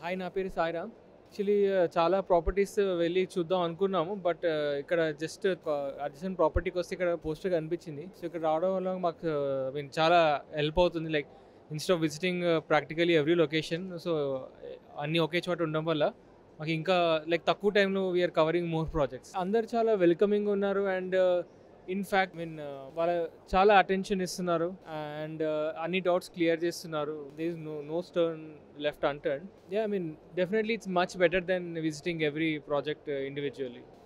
hi నా పేరు Sairam actually చాలా ప్రాపర్టీస్ వెళ్ళి చూద్దాం అనుకున్నాము బట్ ఇక్కడ జస్ట్ అడ్జసెంట్ ప్రాపర్టీకి వస్తే ఇక్కడ పోస్టర్ కనిపించింది సో ఇక్కడ రావడం వల్ల మాకు ఐ మీన్ చాలా హెల్ప్ అవుతుంది like instead of visiting practically every location so అన్నీ ఒకే చోట ఉండడం వల్ల మాకు ఇంకా లైక్ తక్కువ టైంలో వీఆర్ కవరింగ్ మోర్ ప్రాజెక్ట్స్ అందరు చాలా వెల్కమింగ్ ఉన్నారు అండ్ ఇన్ఫ్యాక్ట్ మీన్ వాళ్ళ చాలా అటెన్షన్ ఇస్తున్నారు అండ్ అన్ని డౌట్స్ క్లియర్ చేస్తున్నారు they is no no stone left unturned yeah I mean definitely it's much better than visiting every project individually